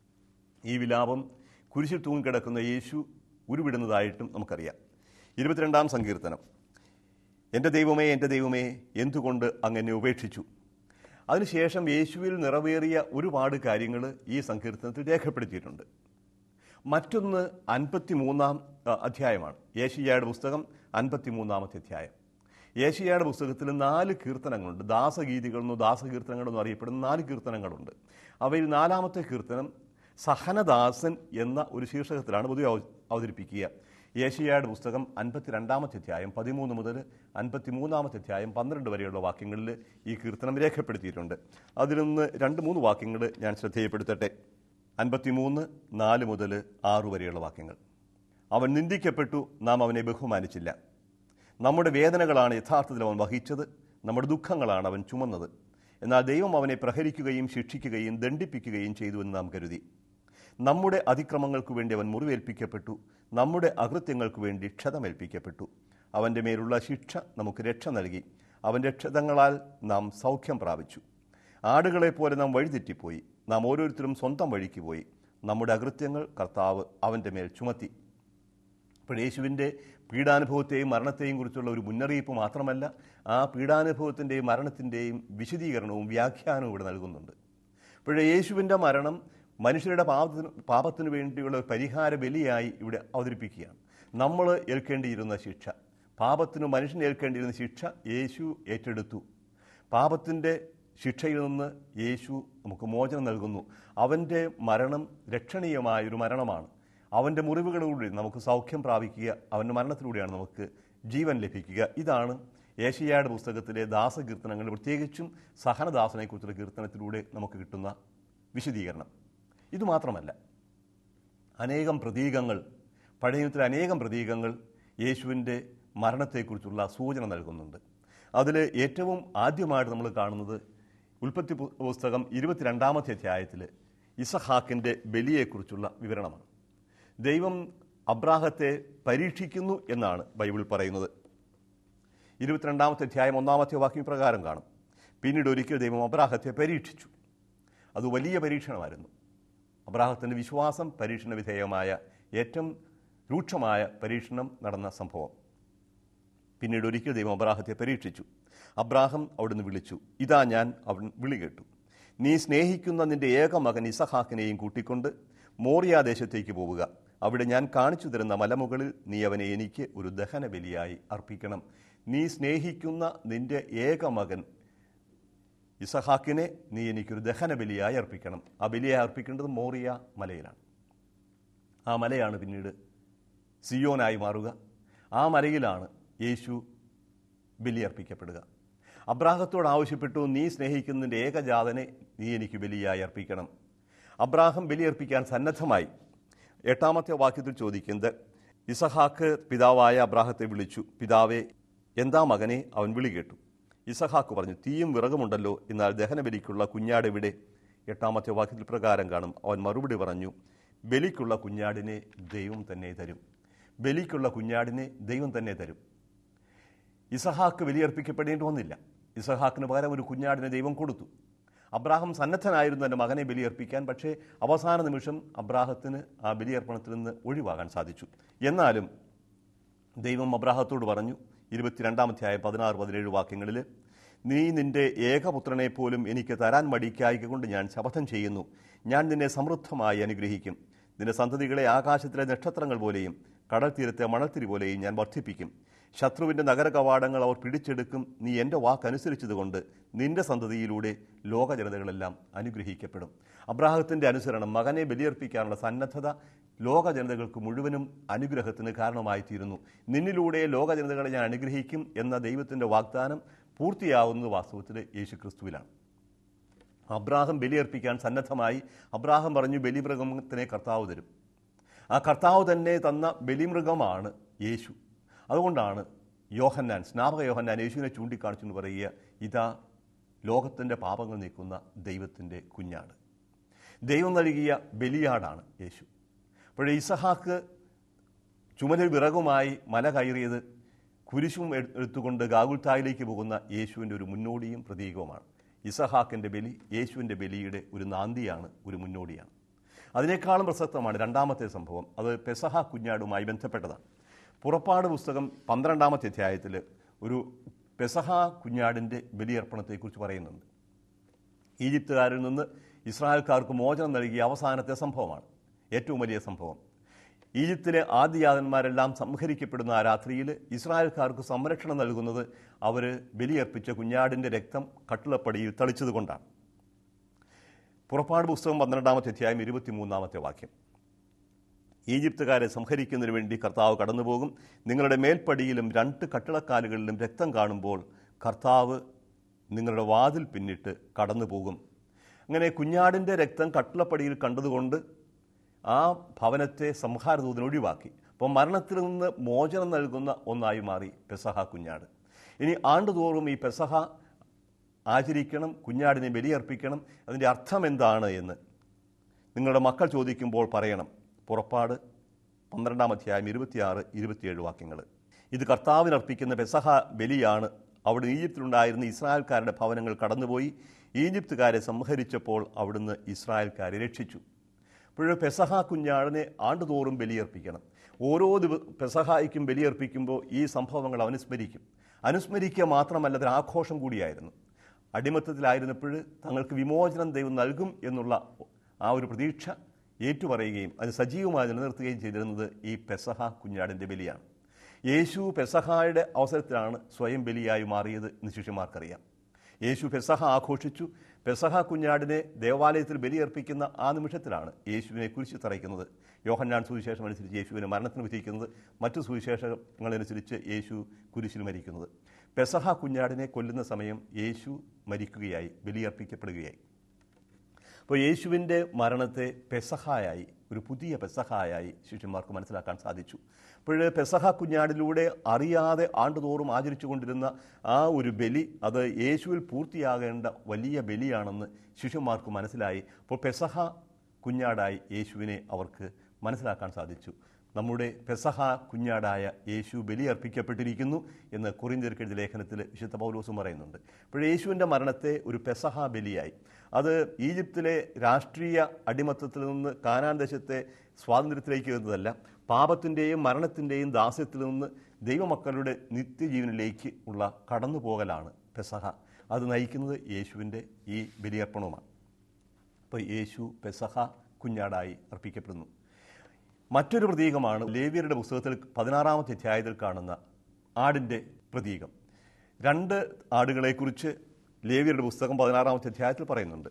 ഈ വിലാപം കുരിശിൽ തൂങ്ങിക്കിടക്കുന്ന യേശു ഉരുവിടുന്നതായിട്ടും നമുക്കറിയാം ഇരുപത്തിരണ്ടാം സങ്കീർത്തനം എൻ്റെ ദൈവമേ എൻ്റെ ദൈവമേ എന്തുകൊണ്ട് അങ്ങനെ ഉപേക്ഷിച്ചു അതിനുശേഷം യേശുവിൽ നിറവേറിയ ഒരുപാട് കാര്യങ്ങൾ ഈ സങ്കീർത്തനത്തിൽ രേഖപ്പെടുത്തിയിട്ടുണ്ട് മറ്റൊന്ന് അൻപത്തിമൂന്നാം അഹ്, അധ്യായമാണ് ഏഷ്യായുടെ പുസ്തകം അൻപത്തിമൂന്നാമത്തെ അധ്യായം ഏഷ്യായുടെ പുസ്തകത്തിൽ നാല് കീർത്തനങ്ങളുണ്ട് ദാസഗീതികളെന്നോ ദാസകീർത്തനങ്ങളെന്നോ അറിയപ്പെടുന്ന നാല് കീർത്തനങ്ങളുണ്ട് അവയിൽ നാലാമത്തെ കീർത്തനം സഹനദാസൻ എന്ന ഒരു ശീർഷകത്തിലാണ് പൊതുവെ അവ- അവതരിപ്പിക്കുക യേശയ്യായുടെ പുസ്തകം അൻപത്തിരണ്ടാമത്തെ അധ്യായം പതിമൂന്ന് മുതൽ അൻപത്തിമൂന്നാമത്തെ അധ്യായം പന്ത്രണ്ട് വരെയുള്ള വാക്യങ്ങളിൽ ഈ കീർത്തനം രേഖപ്പെടുത്തിയിട്ടുണ്ട് അതിൽ നിന്ന് രണ്ട് മൂന്ന് വാക്യങ്ങൾ ഞാൻ ശ്രദ്ധേയപ്പെടുത്തട്ടെ അൻപത്തിമൂന്ന് നാല് മുതൽ ആറ് വരെയുള്ള വാക്യങ്ങൾ അവൻ നിന്ദിക്കപ്പെട്ടു നാം അവനെ ബഹുമാനിച്ചില്ല നമ്മുടെ വേദനകളാണ് യഥാർത്ഥത്തിൽ അവൻ വഹിച്ചത് നമ്മുടെ ദുഃഖങ്ങളാണ് അവൻ ചുമന്നത് എന്നാൽ ദൈവം അവനെ പ്രഹരിക്കുകയും ശിക്ഷിക്കുകയും ദണ്ഡിപ്പിക്കുകയും ചെയ്തുവെന്ന് നാം കരുതി നമ്മുടെ അതിക്രമങ്ങൾക്ക് വേണ്ടി അവൻ മുറിവേൽപ്പിക്കപ്പെട്ടു നമ്മുടെ അകൃത്യങ്ങൾക്ക് വേണ്ടി ക്ഷതമേൽപ്പിക്കപ്പെട്ടു അവൻ്റെ മേലുള്ള ശിക്ഷ നമുക്ക് രക്ഷ നൽകി അവൻ്റെ ക്ഷതങ്ങളാൽ നാം സൗഖ്യം പ്രാപിച്ചു ആടുകളെപ്പോലെ നാം വഴിതെറ്റിപ്പോയി നാം ഓരോരുത്തരും സ്വന്തം വഴിക്ക് പോയി നമ്മുടെ അകൃത്യങ്ങൾ കർത്താവ് അവൻ്റെ മേൽ ചുമത്തി അപ്പോൾ യേശുവിൻ്റെ പീഡാനുഭവത്തെയും മരണത്തെയും കുറിച്ചുള്ള ഒരു മുന്നറിയിപ്പ് മാത്രമല്ല ആ പീഡാനുഭവത്തിൻ്റെയും മരണത്തിൻ്റെയും വിശദീകരണവും വ്യാഖ്യാനവും ഇവിടെ നൽകുന്നുണ്ട് അപ്പോഴേ യേശുവിൻ്റെ മരണം മനുഷ്യരുടെ പാപത്തിന് പാപത്തിനു വേണ്ടിയുള്ള ഒരു പരിഹാര ബലിയായി ഇവിടെ അവതരിപ്പിക്കുകയാണ് നമ്മൾ ഏൽക്കേണ്ടിയിരുന്ന ശിക്ഷ പാപത്തിന് മനുഷ്യൻ ഏൽക്കേണ്ടിയിരുന്ന ശിക്ഷ യേശു ഏറ്റെടുത്തു പാപത്തിൻ്റെ ശിക്ഷയിൽ നിന്ന് യേശു നമുക്ക് മോചനം നൽകുന്നു അവൻ്റെ മരണം രക്ഷണീയമായൊരു മരണമാണ് അവൻ്റെ മുറിവുകളിലൂടെ നമുക്ക് സൗഖ്യം പ്രാപിക്കുക അവൻ്റെ മരണത്തിലൂടെയാണ് നമുക്ക് ജീവൻ ലഭിക്കുക ഇതാണ് ഏഷ്യയുടെ പുസ്തകത്തിലെ ദാസകീർത്തനങ്ങൾ പ്രത്യേകിച്ചും സഹനദാസനെക്കുറിച്ചുള്ള കീർത്തനത്തിലൂടെ നമുക്ക് കിട്ടുന്ന വിശദീകരണം ഇതുമാത്രമല്ല അനേകം പ്രതീകങ്ങൾ പഴയ നിയമത്തിലെ അനേകം പ്രതീകങ്ങൾ യേശുവിൻ്റെ മരണത്തെക്കുറിച്ചുള്ള സൂചന നൽകുന്നുണ്ട് അതിൽ ഏറ്റവും ആദ്യമായിട്ട് നമ്മൾ കാണുന്നത് ഉൽപ്പത്തി പു- പുസ്തകം ഇരുപത്തിരണ്ടാമത്തെ അധ്യായത്തിൽ ഇസഹാക്കിൻ്റെ ബലിയെക്കുറിച്ചുള്ള വിവരണമാണ് ദൈവം അബ്രാഹത്തെ പരീക്ഷിക്കുന്നു എന്നാണ് ബൈബിൾ പറയുന്നത് ഇരുപത്തിരണ്ടാമത്തെ അധ്യായം ഒന്നാമത്തെ വാക്യം പ്രകാരം കാണും പിന്നീട് ഒരിക്കൽ ദൈവം അബ്രാഹത്തെ പരീക്ഷിച്ചു അത് വലിയ പരീക്ഷണമായിരുന്നു അബ്രാഹത്തിൻ്റെ വിശ്വാസം പരീക്ഷണ വിധേയമായ ഏറ്റവും രൂക്ഷമായ പരീക്ഷണം നടന്ന സംഭവം പിന്നീട് ഒരിക്കൽ ദൈവം അബ്രാഹത്തെ പരീക്ഷിച്ചു അബ്രാഹം അവിടുന്ന് വിളിച്ചു ഇതാ ഞാൻ അവൻ വിളി കേട്ടു നീ സ്നേഹിക്കുന്ന നിന്റെ ഏക മകൻ ഇസഹാക്കിനെയും കൂട്ടിക്കൊണ്ട് മോറിയ ദേശത്തേക്ക് പോവുക അവിടെ ഞാൻ കാണിച്ചു തരുന്ന മലമുകളിൽ നീ അവനെ എനിക്ക് ഒരു ദഹന ബലിയായി അർപ്പിക്കണം നീ സ്നേഹിക്കുന്ന നിന്റെ ഏക മകൻ ഇസഹാക്കിനെ നീ എനിക്കൊരു ദഹന ബലിയായി അർപ്പിക്കണം ആ ബലിയായി അർപ്പിക്കേണ്ടത് മോറിയ മലയിലാണ് ആ മലയാണ് പിന്നീട് സിയോനായി മാറുക ആ മലയിലാണ് യേശു ബലിയർപ്പിക്കപ്പെടുക അബ്രാഹത്തോട് ആവശ്യപ്പെട്ടു നീ സ്നേഹിക്കുന്നതിൻ്റെ ഏകജാതനെ നീ എനിക്ക് ബലിയായി അർപ്പിക്കണം അബ്രാഹം ബലിയർപ്പിക്കാൻ സന്നദ്ധമായി എട്ടാമത്തെ വാക്യത്തിൽ ചോദിക്കുന്നത് ഇസഹാക്ക് പിതാവായ അബ്രാഹത്തെ വിളിച്ചു പിതാവേ എന്താ മകനെ അവൻ വിളി കേട്ടു ഇസഹാക്ക് പറഞ്ഞു തീയും വിറകുമുണ്ടല്ലോ എന്നാൽ ദഹനബലിക്കുള്ള കുഞ്ഞാട് എവിടെ എട്ടാമത്തെ വാക്യത്തിൽ പ്രകാരം കാണും അവൻ മറുപടി പറഞ്ഞു ബലിക്കുള്ള കുഞ്ഞാടിനെ ദൈവം തന്നെ തരും ബലിക്കുള്ള കുഞ്ഞാടിനെ ദൈവം തന്നെ തരും ഇസഹാക്ക് ബലിയർപ്പിക്കപ്പെടേണ്ടി വന്നില്ല ഇസഹാക്കിന് പകരം ഒരു കുഞ്ഞാടിനെ ദൈവം കൊടുത്തു അബ്രാഹം സന്നദ്ധനായിരുന്നു തൻ്റെ മകനെ ബലിയർപ്പിക്കാൻ പക്ഷേ അവസാന നിമിഷം അബ്രാഹത്തിന് ആ ബലിയർപ്പണത്തിൽ നിന്ന് ഒഴിവാകാൻ സാധിച്ചു എന്നാലും ദൈവം അബ്രാഹത്തോട് പറഞ്ഞു ഇരുപത്തിരണ്ടാമധ്യായ പതിനാറ് പതിനേഴ് വാക്യങ്ങളിൽ നീ നിന്റെ ഏകപുത്രനെ പോലും എനിക്ക് തരാൻ മടിക്കായിക കൊണ്ട് ഞാൻ ശപഥം ചെയ്യുന്നു ഞാൻ നിന്നെ സമൃദ്ധമായി അനുഗ്രഹിക്കും നിന്റെ സന്തതികളെ ആകാശത്തിലെ നക്ഷത്രങ്ങൾ പോലെയും കടൽ തീരത്തെ മണൽത്തിരി പോലെയും ഞാൻ വർദ്ധിപ്പിക്കും ശത്രുവിൻ്റെ നഗര കവാടങ്ങൾ അവർ പിടിച്ചെടുക്കും നീ എൻ്റെ വാക്കനുസരിച്ചതുകൊണ്ട് നിന്റെ സന്തതിയിലൂടെ ലോക ജനതകളെല്ലാം അനുഗ്രഹിക്കപ്പെടും അബ്രാഹത്തിൻ്റെ അനുസരണം മകനെ ബലിയർപ്പിക്കാനുള്ള സന്നദ്ധത ലോക ജനതകൾക്ക് മുഴുവനും അനുഗ്രഹത്തിന് കാരണമായിത്തീരുന്നു നിന്നിലൂടെ ലോക ജനതകളെ ഞാൻ അനുഗ്രഹിക്കും എന്ന ദൈവത്തിൻ്റെ വാഗ്ദാനം പൂർത്തിയാവുന്നത് വാസ്തവത്തിൽ യേശു ക്രിസ്തുവിലാണ് അബ്രാഹം ബലിയർപ്പിക്കാൻ സന്നദ്ധമായി അബ്രാഹം പറഞ്ഞു ബലിമൃഗത്തിനെ കർത്താവ് തരും ആ കർത്താവ് തന്നെ തന്ന ബലിമൃഗമാണ് യേശു അതുകൊണ്ടാണ് യോഹന്നാൻ സ്നാപക യോഹന്നാൻ യേശുവിനെ ചൂണ്ടിക്കാണിച്ചു എന്ന് പറയുക ഇതാ ലോകത്തിൻ്റെ പാപങ്ങൾ നീക്കുന്ന ദൈവത്തിൻ്റെ കുഞ്ഞാട് ദൈവം നൽകിയ ബലിയാടാണ് യേശു അപ്പോഴേ ഇസഹാക്ക് ചുമലിൽ വിറകുമായി മല കയറിയത് കുരിശും എടു- എടുത്തുകൊണ്ട് ഗാഗുൽത്തായിലേക്ക് പോകുന്ന യേശുവിൻ്റെ ഒരു മുന്നോടിയും പ്രതീകവുമാണ് ഇസഹാക്കിൻ്റെ ബലി യേശുവിൻ്റെ ബലിയുടെ ഒരു നാന്തിയാണ് ഒരു മുന്നോടിയാണ് അതിനേക്കാളും പ്രസക്തമാണ് രണ്ടാമത്തെ സംഭവം അത് പെസഹ കുഞ്ഞാടുമായി ബന്ധപ്പെട്ടതാണ് പുറപ്പാട് പുസ്തകം പന്ത്രണ്ടാമത്തെ അധ്യായത്തിൽ ഒരു പെസഹ കുഞ്ഞാടിൻ്റെ ബലിയർപ്പണത്തെക്കുറിച്ച് പറയുന്നുണ്ട് ഈജിപ്തുകാരിൽ നിന്ന് ഇസ്രായേൽക്കാർക്ക് മോചനം നൽകിയ അവസാനത്തെ സംഭവമാണ് ഏറ്റവും വലിയ സംഭവം ഈജിപ്തിലെ ആദ്യജാതന്മാരെല്ലാം സംഹരിക്കപ്പെടുന്ന ആ രാത്രിയിൽ ഇസ്രായേൽക്കാർക്ക് സംരക്ഷണം നൽകുന്നത് അവർ ബലിയർപ്പിച്ച കുഞ്ഞാടിൻ്റെ രക്തം കട്ടിളപ്പടിയിൽ തളിച്ചതുകൊണ്ടാണ് പുറപ്പാട് പുസ്തകം പന്ത്രണ്ടാമത്തെ അധ്യായം ഇരുപത്തിമൂന്നാമത്തെ വാക്യം ഈജിപ്തുകാരെ സംഹരിക്കുന്നതിന് വേണ്ടി കർത്താവ് കടന്നുപോകും നിങ്ങളുടെ മേൽപ്പടിയിലും രണ്ട് കട്ടിളക്കാലുകളിലും രക്തം കാണുമ്പോൾ കർത്താവ് നിങ്ങളുടെ വാതിൽ പിന്നിട്ട് കടന്നു പോകും അങ്ങനെ കുഞ്ഞാടിൻ്റെ രക്തം കട്ടിളപ്പടിയിൽ കണ്ടതുകൊണ്ട് ആ ഭവനത്തെ സംഹാരദൂതൻ ഒഴിവാക്കി അപ്പോൾ മരണത്തിൽ നിന്ന് മോചനം നൽകുന്ന ഒന്നായി മാറി പെസഹ കുഞ്ഞാട് ഇനി ആണ്ടുതോറും ഈ പെസഹ ആചരിക്കണം കുഞ്ഞാടിനെ ബലിയർപ്പിക്കണം അതിൻ്റെ അർത്ഥം എന്താണ് എന്ന് നിങ്ങളുടെ മക്കൾ ചോദിക്കുമ്പോൾ പറയണം പുറപ്പാട് പന്ത്രണ്ടാം അധ്യായം ഇരുപത്തിയാറ് ഇരുപത്തിയേഴ് വാക്യങ്ങൾ ഇത് കർത്താവിനർപ്പിക്കുന്ന പെസഹ ബലിയാണ് അവിടെ ഈജിപ്തിലുണ്ടായിരുന്ന ഇസ്രായേൽക്കാരുടെ ഭവനങ്ങൾ കടന്നുപോയി ഈജിപ്തുകാരെ സംഹരിച്ചപ്പോൾ അവിടുന്ന് ഇസ്രായേൽക്കാരെ രക്ഷിച്ചു അപ്പോൾ പെസഹ കുഞ്ഞാടിനെ ആണ്ടുതോറും ബലിയർപ്പിക്കണം ഓരോ ദിവ പെസഹായിക്കും ബലിയർപ്പിക്കുമ്പോൾ ഈ സംഭവങ്ങൾ അനുസ്മരിക്കും അനുസ്മരിക്കുക മാത്രമല്ല അതൊരു ആഘോഷം കൂടിയായിരുന്നു അടിമത്തത്തിലായിരുന്നപ്പോൾ തങ്ങൾക്ക് വിമോചനം ദൈവം നൽകും എന്നുള്ള ആ ഒരു പ്രതീക്ഷ ഏറ്റുപറയുകയും അത് സജീവമായി നിലനിർത്തുകയും ചെയ്തിരുന്നത് ഈ പെസഹ കുഞ്ഞാടിൻ്റെ ബലിയാണ് യേശു പെസഹായുടെ അവസരത്തിലാണ് സ്വയം ബലിയായി മാറിയത് എന്ന് ശിഷ്യന്മാർക്കറിയാം യേശു പെസഹ ആഘോഷിച്ചു പെസഹ കുഞ്ഞാടിനെ ദേവാലയത്തിൽ ബലിയർപ്പിക്കുന്ന ആ നിമിഷത്തിലാണ് യേശുവിനെ കുരിശി തറയ്ക്കുന്നത് യോഹന്നാൻ സുവിശേഷം അനുസരിച്ച് യേശുവിനെ മരണത്തിന് വിധിക്കുന്നത് മറ്റു സുവിശേഷങ്ങളനുസരിച്ച് യേശു കുരിശിൽ മരിക്കുന്നത് പെസഹ കുഞ്ഞാടിനെ കൊല്ലുന്ന സമയം യേശു മരിക്കുകയായി ബലിയർപ്പിക്കപ്പെടുകയായി അപ്പോൾ യേശുവിൻ്റെ മരണത്തെ പെസഹായായി ഒരു പുതിയ പെസഹായായി ശിഷ്യന്മാർക്ക് മനസ്സിലാക്കാൻ സാധിച്ചു അപ്പോൾ പെസഹ കുഞ്ഞാടിലൂടെ അറിയാതെ ആണ്ടുതോറും ആചരിച്ചു കൊണ്ടിരുന്ന ആ ഒരു ബലി അത് യേശുവിൽ പൂർത്തിയാകേണ്ട വലിയ ബലിയാണെന്ന് ശിഷ്യന്മാർക്ക് മനസ്സിലായി അപ്പോൾ പെസഹ കുഞ്ഞാടായി യേശുവിനെ അവർക്ക് മനസ്സിലാക്കാൻ സാധിച്ചു നമ്മുടെ പെസഹ കുഞ്ഞാടായ യേശു ബലിയർപ്പിക്കപ്പെട്ടിരിക്കുന്നു എന്ന് കുറിന്തിർക്കെഴുതിയ ലേഖനത്തിൽ വിശുദ്ധ പൗലോസും പറയുന്നുണ്ട് അപ്പോൾ യേശുവിൻ്റെ മരണത്തെ ഒരു പെസഹ ബലിയായി അത് ഈജിപ്തിലെ രാഷ്ട്രീയ അടിമത്തത്തിൽ നിന്ന് കാനാൻ ദേശത്തെ സ്വാതന്ത്ര്യത്തിലേക്ക് വരുന്നതല്ല പാപത്തിൻ്റെയും മരണത്തിൻ്റെയും ദാസ്യത്തിൽ നിന്ന് ദൈവമക്കളുടെ നിത്യജീവനിലേക്ക് ഉള്ള കടന്നുപോകലാണ് പെസഹ അത് നയിക്കുന്നത് യേശുവിൻ്റെ ഈ ബലിയർപ്പണവുമാണ് അപ്പോൾ യേശു പെസഹ കുഞ്ഞാടായി അർപ്പിക്കപ്പെടുന്നു മറ്റൊരു പ്രതീകമാണ് ലേവിയരുടെ പുസ്തകത്തിൽ പതിനാറാമത്തെ അധ്യായത്തിൽ കാണുന്ന ആടിൻ്റെ പ്രതീകം രണ്ട് ആടുകളെക്കുറിച്ച് ലേവിയരുടെ പുസ്തകം പതിനാറാമത്തെ അധ്യായത്തിൽ പറയുന്നുണ്ട്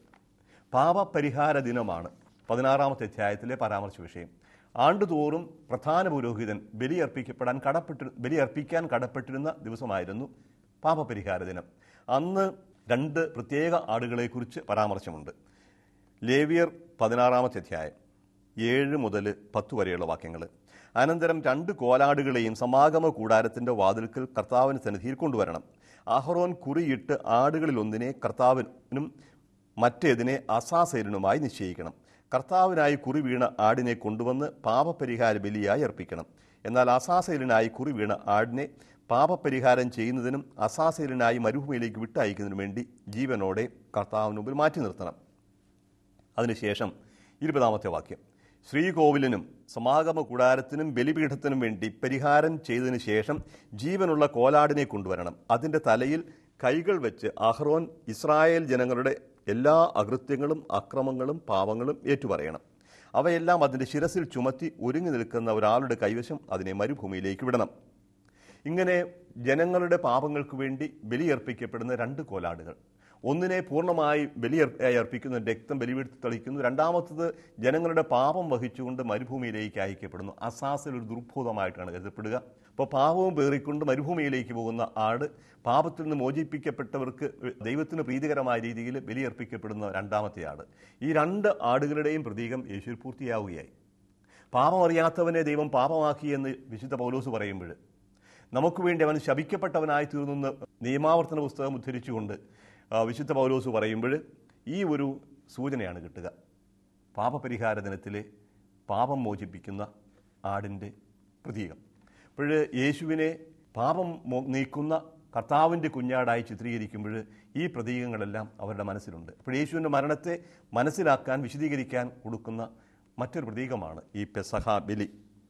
പാപപരിഹാര ദിനമാണ് പതിനാറാമത്തെ അധ്യായത്തിലെ പരാമർശ വിഷയം ആണ്ടുതോറും പ്രധാന പുരോഹിതൻ ബലിയർപ്പിക്കപ്പെടാൻ കടപ്പെട്ടി ബലിയർപ്പിക്കാൻ കടപ്പെട്ടിരുന്ന ദിവസമായിരുന്നു പാപപരിഹാര ദിനം അന്ന് രണ്ട് പ്രത്യേക ആടുകളെക്കുറിച്ച് പരാമർശമുണ്ട് ലേവിയർ പതിനാറാമത്തെ അധ്യായം ഏഴ് മുതൽ പത്ത് വരെയുള്ള വാക്യങ്ങൾ അനന്തരം രണ്ട് കോലാടുകളെയും സമാഗമ കൂടാരത്തിൻ്റെ വാതിൽക്കൽ കർത്താവിന് സന്നിധിയിൽ കൊണ്ടുവരണം അഹറോൻ കുറിയിട്ട് ആടുകളിലൊന്നിനെ കർത്താവിനും മറ്റേതിനെ അസാസേരനുമായി നിശ്ചയിക്കണം കർത്താവിനായി കുറി വീണ ആടിനെ കൊണ്ടുവന്ന് പാപപരിഹാര ബലിയായി അർപ്പിക്കണം എന്നാൽ അസാസേരനായി കുറി വീണ ആടിനെ പാപപരിഹാരം ചെയ്യുന്നതിനും അസാസേരനായി മരുഭൂമിയിലേക്ക് വിട്ടയക്കുന്നതിനും വേണ്ടി ജീവനോടെ കർത്താവിന് മുമ്പിൽ മാറ്റി നിർത്തണം അതിനുശേഷം ഇരുപതാമത്തെ വാക്യം ശ്രീകോവിലിനും സമാഗമ കൂടാരത്തിനും ബലിപീഠത്തിനും വേണ്ടി പരിഹാരം ചെയ്തതിനു ശേഷം ജീവനുള്ള കോലാടിനെ കൊണ്ടുവരണം അതിൻ്റെ തലയിൽ കൈകൾ വെച്ച് അഹ്റോൻ ഇസ്രായേൽ ജനങ്ങളുടെ എല്ലാ അകൃത്യങ്ങളും അക്രമങ്ങളും പാവങ്ങളും ഏറ്റുപറയണം അവയെല്ലാം അതിൻ്റെ ശിരസിൽ ചുമത്തി ഒരുങ്ങി നിൽക്കുന്ന ഒരാളുടെ കൈവശം അതിനെ മരുഭൂമിയിലേക്ക് വിടണം ഇങ്ങനെ ജനങ്ങളുടെ പാപങ്ങൾക്ക് വേണ്ടി ബലിയർപ്പിക്കപ്പെടുന്ന രണ്ട് കോലാടുകൾ ഒന്നിനെ പൂർണ്ണമായി ബലിയർപ്പായി അർപ്പിക്കുന്നു രക്തം ബലിവെടുത്ത് തളിക്കുന്നു രണ്ടാമത്തത് ജനങ്ങളുടെ പാപം വഹിച്ചുകൊണ്ട് മരുഭൂമിയിലേക്ക് അയക്കപ്പെടുന്നു അസാസിൽ ഒരു ദുർഭൂതമായിട്ടാണ് കരുതപ്പെടുക അപ്പോൾ പാപവും പേറിക്കൊണ്ട് മരുഭൂമിയിലേക്ക് പോകുന്ന ആട് പാപത്തിൽ നിന്ന് മോചിപ്പിക്കപ്പെട്ടവർക്ക് ദൈവത്തിന് പ്രീതികരമായ രീതിയിൽ ബലിയർപ്പിക്കപ്പെടുന്ന രണ്ടാമത്തെ ആട് ഈ രണ്ട് ആടുകളുടെയും പ്രതീകം യേശുവിൽ പൂർത്തിയാവുകയായി പാപം അറിയാത്തവനെ ദൈവം പാപമാക്കി എന്ന് വിശുദ്ധ പൗലോസ് പറയുമ്പോൾ നമുക്ക് വേണ്ടി അവൻ ശപിക്കപ്പെട്ടവനായി തീർന്നെന്ന് നിയമാവർത്തന പുസ്തകം ഉദ്ധരിച്ചുകൊണ്ട് ആ, വിശുദ്ധ പൗലോസ് പറയുമ്പോൾ ഈ ഒരു സൂചനയാണ് കിട്ടുക പാപപരിഹാര ദിനത്തിലെ പാപം മോചിപ്പിക്കുന്ന ആടിൻ്റെ പ്രതീകം അപ്പോൾ യേശുവിനെ പാപം മോ- നീക്കുന്ന കർത്താവിൻ്റെ കുഞ്ഞാടായി ചിത്രീകരിക്കുമ്പോൾ ഈ പ്രതീകങ്ങളെല്ലാം അവരുടെ മനസ്സിലുണ്ട് അപ്പോൾ യേശുവിൻ്റെ മരണത്തെ മനസ്സിലാക്കാൻ വിശദീകരിക്കാൻ കൊടുക്കുന്ന മറ്റൊരു പ്രതീകമാണ് ഈ പെസഹ ബലി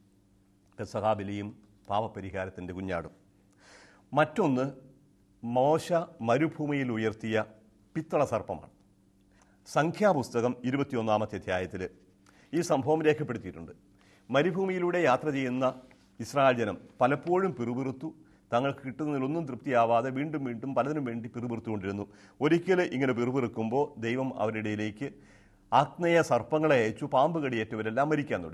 പെസഹ ബലിയും പാപപരിഹാരത്തിൻ്റെ കുഞ്ഞാടും മറ്റൊന്ന് മോശ മരുഭൂമിയിൽ ഉയർത്തിയ പിത്തള സർപ്പമാണ് സംഖ്യാപുസ്തകം ഇരുപത്തിയൊന്നാമത്തെ അധ്യായത്തിൽ ഈ സംഭവം രേഖപ്പെടുത്തിയിട്ടുണ്ട് മരുഭൂമിയിലൂടെ യാത്ര ചെയ്യുന്ന ഇസ്രായേൽ ജനം പലപ്പോഴും പിറുപിറുത്തു തങ്ങൾക്ക് കിട്ടുന്നതിലൊന്നും തൃപ്തിയാവാതെ വീണ്ടും വീണ്ടും പലതിനും വേണ്ടി പിറുപിറുത്തുകൊണ്ടിരുന്നു ഒരിക്കൽ ഇങ്ങനെ പിറുപിറുക്കുമ്പോൾ ദൈവം അവരുടെ ഇടയിലേക്ക് ആഗ്നേയ സർപ്പങ്ങളെ അയച്ചു പാമ്പ് കടിയേറ്റവരെല്ലാം മരിക്കാൻ തുടങ്ങി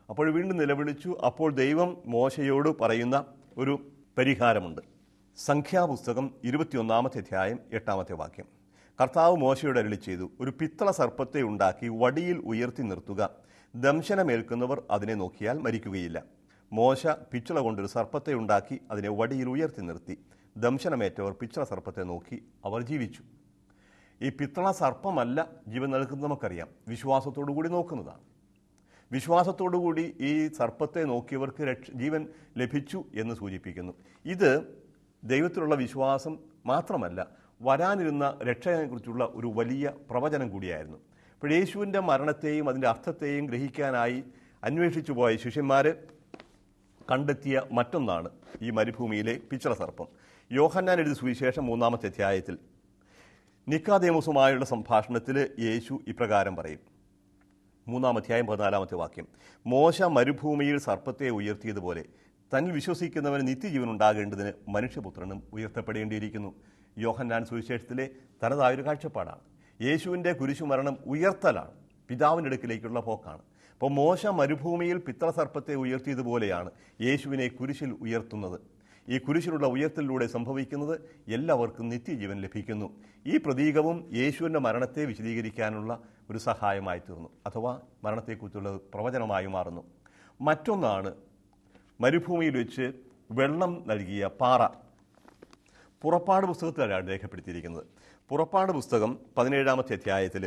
അപ്പോൾ വീണ്ടും നിലവിളിച്ചു അപ്പോൾ ദൈവം മോശയോട് പറയുന്ന ഒരു പരിഹാരമുണ്ട് സംഖ്യാപുസ്തകം ഇരുപത്തിയൊന്നാമത്തെ അധ്യായം എട്ടാമത്തെ വാക്യം കർത്താവ് മോശയോട് അരുളി ചെയ്തു ഒരു പിത്തള സർപ്പത്തെ ഉണ്ടാക്കി വടിയിൽ ഉയർത്തി നിർത്തുക ദംശനമേൽക്കുന്നവർ അതിനെ നോക്കിയാൽ മരിക്കുകയില്ല മോശ പിച്ചള കൊണ്ടൊരു സർപ്പത്തെ ഉണ്ടാക്കി അതിനെ വടിയിൽ ഉയർത്തി നിർത്തി ദംശനമേറ്റവർ പിച്ചള സർപ്പത്തെ നോക്കി അവർ ജീവിച്ചു ഈ പിത്തള സർപ്പമല്ല ജീവൻ നൽകുന്നത് നമുക്കറിയാം വിശ്വാസത്തോടു കൂടി നോക്കുന്നതാണ് വിശ്വാസത്തോടു കൂടി ഈ സർപ്പത്തെ നോക്കിയവർക്ക് രക്ഷ ജീവൻ ലഭിച്ചു എന്ന് സൂചിപ്പിക്കുന്നു ഇത് ദൈവത്തിലുള്ള വിശ്വാസം മാത്രമല്ല വരാനിരുന്ന രക്ഷയെക്കുറിച്ചുള്ള ഒരു വലിയ പ്രവചനം കൂടിയായിരുന്നു അപ്പോൾ യേശുവിൻ്റെ മരണത്തെയും അതിൻ്റെ അർത്ഥത്തെയും ഗ്രഹിക്കാനായി അന്വേഷിച്ചു പോയ ശിഷ്യന്മാർ കണ്ടെത്തിയ മറ്റൊന്നാണ് ഈ മരുഭൂമിയിലെ പിച്ചള സർപ്പം യോഹന്നാൻ എഴുതി സുവിശേഷം മൂന്നാമത്തെ അധ്യായത്തിൽ നിക്കാദേമസുമായുള്ള സംഭാഷണത്തിൽ യേശു ഇപ്രകാരം പറയും മൂന്നാം അധ്യായം പതിനാലാമത്തെ വാക്യം മോശ മരുഭൂമിയിൽ സർപ്പത്തെ ഉയർത്തിയതുപോലെ തന്നിൽ വിശ്വസിക്കുന്നവന് നിത്യജീവൻ ഉണ്ടാകേണ്ടതിന് മനുഷ്യപുത്രനും ഉയർത്തപ്പെടേണ്ടിയിരിക്കുന്നു യോഹന്നാൻ സുവിശേഷത്തിലെ തനതായൊരു കാഴ്ചപ്പാടാണ് യേശുവിൻ്റെ കുരിശുമരണം ഉയർത്തലാണ് പിതാവിൻ്റെ അടുക്കിലേക്കുള്ള പോക്കാണ് അപ്പോൾ മോശ മരുഭൂമിയിൽ പിത്തള സർപ്പത്തെ ഉയർത്തിയതുപോലെയാണ് യേശുവിനെ കുരിശിൽ ഉയർത്തുന്നത് ഈ കുരിശിലുള്ള ഉയർത്തലിലൂടെ സംഭവിക്കുന്നത് എല്ലാവർക്കും നിത്യജീവൻ ലഭിക്കുന്നു ഈ പ്രതീകവും യേശുവിൻ്റെ മരണത്തെ വിശദീകരിക്കാനുള്ള ഒരു സഹായമായി തീർന്നു അഥവാ മരണത്തെക്കുറിച്ചുള്ള പ്രവചനമായി മാറുന്നു മറ്റൊന്നാണ് മരുഭൂമിയിൽ വെച്ച് വെള്ളം നൽകിയ പാറ പുറപ്പാട് പുസ്തകത്തിലാണ് രേഖപ്പെടുത്തിയിരിക്കുന്നത് പുറപ്പാട് പുസ്തകം പതിനേഴാമത്തെ അധ്യായത്തിൽ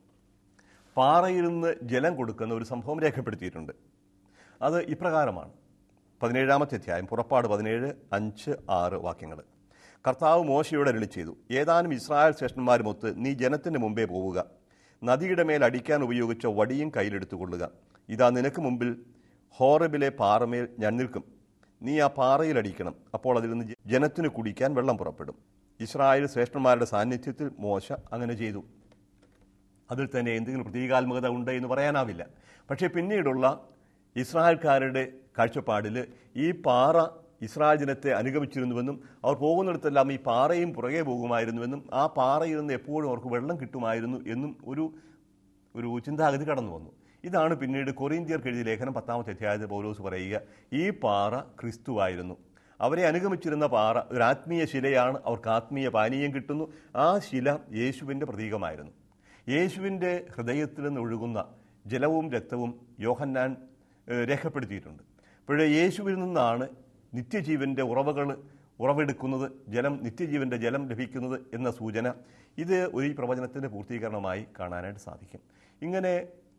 പാറയിൽ നിന്ന് ജലം കൊടുക്കുന്ന ഒരു സംഭവം രേഖപ്പെടുത്തിയിട്ടുണ്ട് അത് ഇപ്രകാരമാണ് പതിനേഴാമത്തെ അധ്യായം പുറപ്പാട് പതിനേഴ് അഞ്ച് ആറ് വാക്യങ്ങൾ കർത്താവ് മോശയോട് അരുളി ചെയ്തു ഏതാനും ഇസ്രായേൽ ശ്രേഷ്ഠന്മാരുമൊത്ത് നീ ജനത്തിന് മുമ്പേ പോവുക നദിയുടെ മേൽ അടിക്കാൻ ഉപയോഗിച്ച വടിയും കയ്യിലെടുത്തുകൊള്ളുക ഇതാ നിനക്ക് മുമ്പിൽ ഹോറബിലെ പാറമേൽ ഞാൻ നിൽക്കും നീ ആ പാറയിൽ അടിക്കണം അപ്പോൾ അതിൽ നിന്ന് ജനത്തിന് കുടിക്കാൻ വെള്ളം പുറപ്പെടും ഇസ്രായേൽ ശ്രേഷ്ഠന്മാരുടെ സാന്നിധ്യത്തിൽ മോശ അങ്ങനെ ചെയ്തു അതിൽ തന്നെ എന്തെങ്കിലും പ്രതീകാത്മകത ഉണ്ട് എന്ന് പറയാനാവില്ല പക്ഷേ പിന്നീടുള്ള ഇസ്രായേൽക്കാരുടെ കാഴ്ചപ്പാടിൽ ഈ പാറ ഇസ്രായേൽ ജനത്തെ അനുഗമിച്ചിരുന്നുവെന്നും അവർ പോകുന്നിടത്തെല്ലാം ഈ പാറയും പുറകെ പോകുമായിരുന്നുവെന്നും ആ പാറയിൽ നിന്ന് എപ്പോഴും അവർക്ക് വെള്ളം കിട്ടുമായിരുന്നു എന്നും ഒരു ഒരു ചിന്താഗതി കടന്നു വന്നു ഇതാണ് പിന്നീട് കൊറിന്ത്യർക്ക് എഴുതിയ ലേഖനം പത്താമത്തെ അധ്യായത്തിൽ പൗലോസ് പറയുക ഈ പാറ ക്രിസ്തുവായിരുന്നു അവരെ അനുഗമിച്ചിരുന്ന പാറ ഒരു ആത്മീയ ശിലയാണ് അവർക്ക് ആത്മീയ പാനീയം കിട്ടുന്നു ആ ശില യേശുവിൻ്റെ പ്രതീകമായിരുന്നു യേശുവിൻ്റെ ഹൃദയത്തിൽ നിന്ന് ഒഴുകുന്ന ജലവും രക്തവും യോഹന്നാൻ ഏഹ്, രേഖപ്പെടുത്തിയിട്ടുണ്ട് അപ്പോഴേ യേശുവിൽ നിന്നാണ് നിത്യജീവൻ്റെ ഉറവകൾ ഉറവെടുക്കുന്നത് ജലം നിത്യജീവൻ്റെ ജലം ലഭിക്കുന്നത് എന്ന സൂചന ഇത് ഒരു പ്രവചനത്തിൻ്റെ പൂർത്തീകരണമായി കാണാനായിട്ട് സാധിക്കും ഇങ്ങനെ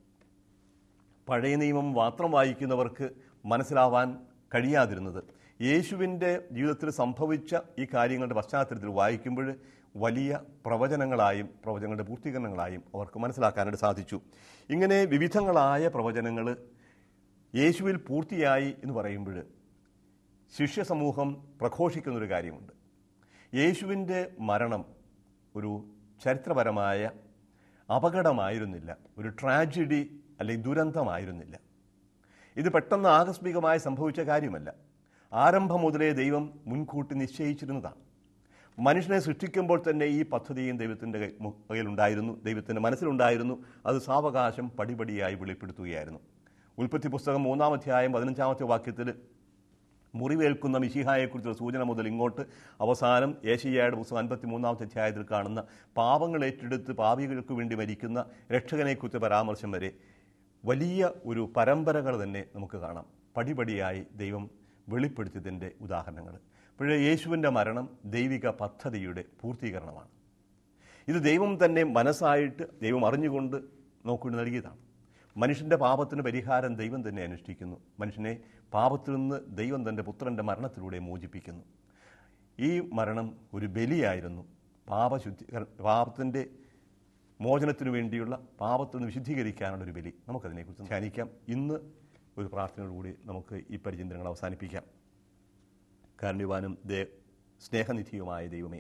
പഴയ നിയമം മാത്രം വായിക്കുന്നവർക്ക് മനസ്സിലാവാൻ കഴിയാതിരുന്നത് യേശുവിൻ്റെ ജീവിതത്തിൽ സംഭവിച്ച ഈ കാര്യങ്ങളുടെ പശ്ചാത്തലത്തിൽ വായിക്കുമ്പോൾ വലിയ പ്രവചനങ്ങളായും പ്രവചനങ്ങളുടെ പൂർത്തീകരണങ്ങളായും അവർക്ക് മനസ്സിലാക്കാനായിട്ട് സാധിച്ചു ഇങ്ങനെ വിവിധങ്ങളായ പ്രവചനങ്ങൾ യേശുവിൽ പൂർത്തിയായി എന്ന് പറയുമ്പോൾ ശിഷ്യ സമൂഹം പ്രഘോഷിക്കുന്നൊരു കാര്യമുണ്ട് യേശുവിൻ്റെ മരണം ഒരു ചരിത്രപരമായ അപകടമായിരുന്നില്ല ഒരു ട്രാജഡി അല്ലെങ്കിൽ ദുരന്തമായിരുന്നില്ല ഇത് പെട്ടെന്ന് ആകസ്മികമായി സംഭവിച്ച കാര്യമല്ല ആരംഭം മുതലേ ദൈവം മുൻകൂട്ടി നിശ്ചയിച്ചിരുന്നതാണ് മനുഷ്യനെ സൃഷ്ടിക്കുമ്പോൾ തന്നെ ഈ പദ്ധതിയും ദൈവത്തിൻ്റെ കൈ- മു- കയ്യിലുണ്ടായിരുന്നു ദൈവത്തിൻ്റെ മനസ്സിലുണ്ടായിരുന്നു അത് സാവകാശം പടിപടിയായി വെളിപ്പെടുത്തുകയായിരുന്നു ഉൽപ്പത്തി പുസ്തകം മൂന്നാം അധ്യായം പതിനഞ്ചാമത്തെ വാക്യത്തിൽ മുറിവേൽക്കുന്ന മിശിഹായെക്കുറിച്ചുള്ള സൂചന മുതൽ ഇങ്ങോട്ട് അവസാനം ഏഷ്യയുടെ പുസ്തകം അൻപത്തി മൂന്നാമത്തെ അധ്യായത്തിൽ കാണുന്ന പാപങ്ങൾ ഏറ്റെടുത്ത് പാപികൾക്ക് വേണ്ടി മരിക്കുന്ന രക്ഷകനെക്കുറിച്ച് പരാമർശം വരെ വലിയ ഒരു പരമ്പരകൾ തന്നെ നമുക്ക് കാണാം പടിപടിയായി ദൈവം വെളിപ്പെടുത്തിയതിൻ്റെ ഉദാഹരണങ്ങൾ അപ്പോഴേ യേശുവിൻ്റെ മരണം ദൈവിക പദ്ധതിയുടെ പൂർത്തീകരണമാണ് ഇത് ദൈവം തന്നെ മനസ്സായിട്ട് ദൈവം അറിഞ്ഞുകൊണ്ട് നോക്കൊണ്ട് നൽകിയതാണ് മനുഷ്യൻ്റെ പാപത്തിന് പരിഹാരം ദൈവം തന്നെ അനുഷ്ഠിക്കുന്നു മനുഷ്യനെ പാപത്തിൽ നിന്ന് ദൈവം തൻ്റെ പുത്രൻ്റെ മരണത്തിലൂടെ മോചിപ്പിക്കുന്നു ഈ മരണം ഒരു ബലിയായിരുന്നു പാപശുദ്ധി പാപത്തിൻ്റെ മോചനത്തിനു വേണ്ടിയുള്ള പാപത്തിൽ നിന്ന് വിശുദ്ധീകരിക്കാനുള്ള ഒരു ബലി നമുക്കതിനെക്കുറിച്ച് ധ്യാനിക്കാം ഇന്ന് ഒരു പ്രാർത്ഥനയോടുകൂടി നമുക്ക് ഈ പരിചിന്തനങ്ങൾ അവസാനിപ്പിക്കാം കാരുണ്യവാനും ദേ സ്നേഹനിധിയുമായ ദൈവമേ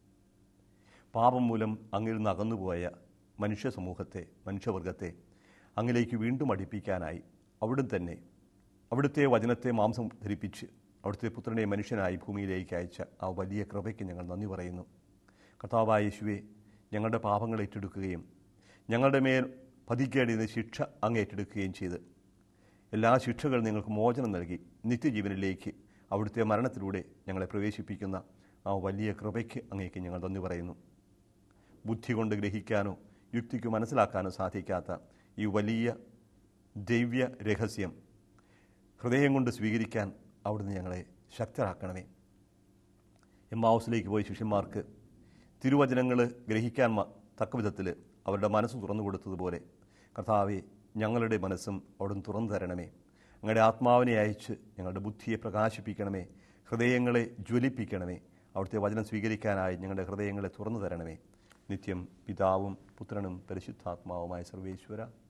പാപം മൂലം അങ്ങിൽ നിന്ന് അകന്നുപോയ മനുഷ്യ സമൂഹത്തെ മനുഷ്യവർഗത്തെ അങ്ങിലേക്ക് വീണ്ടും അടുപ്പിക്കാനായി അവിടുന്ന് തന്നെ അവിടുത്തെ വചനത്തെ മാംസം ധരിപ്പിച്ച് അവിടുത്തെ പുത്രനെ മനുഷ്യനായി ഭൂമിയിലേക്ക് അയച്ച ആ വലിയ കൃപയ്ക്ക് ഞങ്ങൾ നന്ദി പറയുന്നു കർത്താവായ യേശുവെ ഞങ്ങളുടെ പാപങ്ങൾ ഏറ്റെടുക്കുകയും ഞങ്ങളുടെ മേൽ പതിക്കേണ്ടിയിരുന്ന ശിക്ഷ അങ്ങ് ഏറ്റെടുക്കുകയും ചെയ്ത് എല്ലാ ശിക്ഷകളും നിങ്ങൾക്ക് മോചനം നൽകി നിത്യജീവനിലേക്ക് അവിടുത്തെ മരണത്തിലൂടെ ഞങ്ങളെ പ്രവേശിപ്പിക്കുന്ന ആ വലിയ കൃപയ്ക്ക് അങ്ങേക്ക് ഞങ്ങൾ നന്ദി പറയുന്നു ബുദ്ധി കൊണ്ട് ഗ്രഹിക്കാനോ യുക്തിക്ക് മനസ്സിലാക്കാനോ സാധിക്കാത്ത ഈ വലിയ ദൈവ്യ രഹസ്യം ഹൃദയം കൊണ്ട് സ്വീകരിക്കാൻ അവിടുന്ന് ഞങ്ങളെ ശക്തരാക്കണമേ എമ്മാവസിലേക്ക് പോയ ശിഷ്യന്മാർക്ക് തിരുവചനങ്ങൾ ഗ്രഹിക്കാൻ മ- തക്ക വിധത്തിൽ അവരുടെ മനസ്സ് തുറന്നു കൊടുത്തതുപോലെ കർത്താവെ ഞങ്ങളുടെ മനസ്സും അവിടുന്ന് തുറന്നു തരണമേ ഞങ്ങളുടെ ആത്മാവിനെ അയച്ച് ഞങ്ങളുടെ ബുദ്ധിയെ പ്രകാശിപ്പിക്കണമേ ഹൃദയങ്ങളെ ജ്വലിപ്പിക്കണമേ അവിടുത്തെ വചനം സ്വീകരിക്കാനായി ഞങ്ങളുടെ ഹൃദയങ്ങളെ തുറന്നു തരണമേ നിത്യം പിതാവും പുത്രനും പരിശുദ്ധാത്മാവുമായ സർവേശ്വര